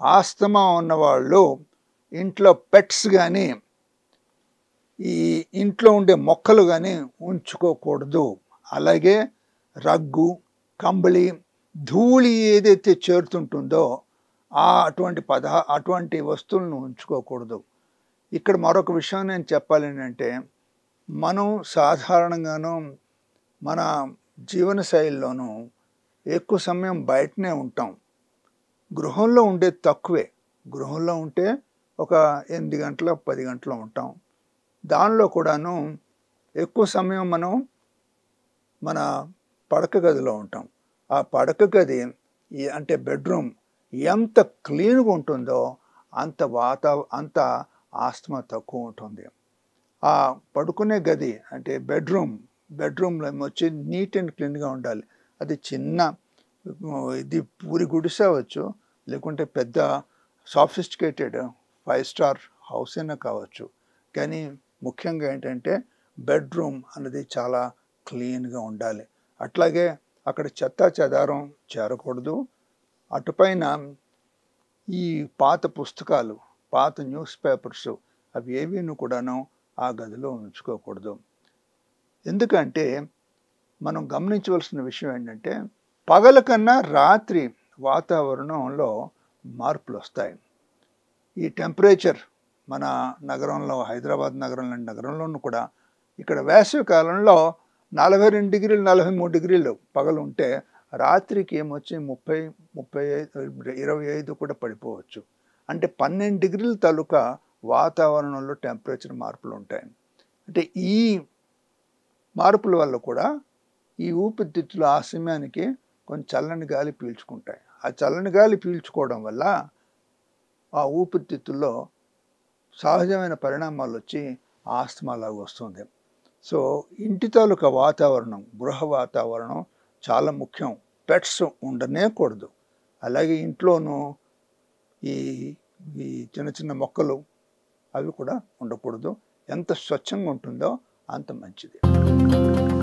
asthma ఉన్నవాళ్ళు ఇంట్లో pets కానీ ఈ ఇంట్లో ఉండే మొక్కలు కానీ ఉంచుకోకూడదు అలాగే రగ్గు కంబళి ధూళి ఏదైతే చేరుతుంటుందో ఆ అటువంటి పద అటువంటి వస్తువులను ఉంచుకోకూడదు ఇక్కడ మరొక విషయం నేను చెప్పాలి అంటే మనం సాధారణంగాను మన జీవన శైలిలోనూ ఎక్కువ సమయం బయటనే ఉంటాం గృహంలో ఉండేది తక్కువే గృహంలో ఉంటే ఒక ఎనిమిది గంటల పది గంటలు ఉంటాం దానిలో కూడాను ఎక్కువ సమయం మనం మన పడక గదిలో ఉంటాం ఆ పడక గది ఈ- అంటే బెడ్రూమ్ ఎంత క్లీన్గా ఉంటుందో అంత వాత అంత ఆస్తమా తక్కువ ఉంటుంది ఆ పడుకునే గది అంటే బెడ్రూమ్ బెడ్రూమ్లో వచ్చి నీట్ అండ్ క్లీన్గా ఉండాలి అది చిన్న ఉమ్, ఇది పూరి గుడిసె అవ్వచ్చు లేకుంటే పెద్ద సాఫిస్టికేటెడ్ ఫైవ్ స్టార్ హౌస్ అయినా కావచ్చు కానీ ముఖ్యంగా ఏంటంటే బెడ్రూమ్ అనేది చాలా క్లీన్గా ఉండాలి అట్లాగే అక్కడ చెత్త చెదారం చేరకూడదు అటుపైన ఈ పాత పుస్తకాలు పాత న్యూస్ పేపర్స్ అవి ఏవీను కూడాను ఆ గదిలో ఉంచుకోకూడదు ఎందుకంటే మనం గమనించవలసిన విషయం ఏంటంటే పగల కన్నా రాత్రి వాతావరణంలో మార్పులు వస్తాయి ఈ టెంపరేచర్ మన నగరంలో హైదరాబాద్ నగరం లాంటి నగరంలోనూ కూడా ఇక్కడ వేసవి కాలంలో నలభై రెండు డిగ్రీలు నలభై మూడు డిగ్రీలు పగలు ఉంటే రాత్రికి ఏమొచ్చి ముప్పై ముప్పై ఐదు ఇరవై ఐదు కూడా పడిపోవచ్చు అంటే పన్నెండు డిగ్రీల తాలూకా వాతావరణంలో టెంపరేచర్ మార్పులు ఉంటాయి అంటే ఈ మార్పుల వల్ల కూడా ఈ ఊపిరితిత్తులు ఆ సమయానికి కొంచెం చల్లని గాలి పీల్చుకుంటాయి ఆ చల్లని గాలి పీల్చుకోవడం వల్ల ఆ ఊపిరితిత్తుల్లో సహజమైన పరిణామాలు వచ్చి ఆస్తమాలాగా వస్తుంది సో ఇంటి తాలూకా వాతావరణం గృహ వాతావరణం చాలా ముఖ్యం పెట్స్ ఉండనే కూడదు అలాగే ఇంట్లోనూ ఈ ఈ చిన్న చిన్న మొక్కలు అవి కూడా ఉండకూడదు ఎంత స్వచ్ఛంగా ఉంటుందో అంత మంచిది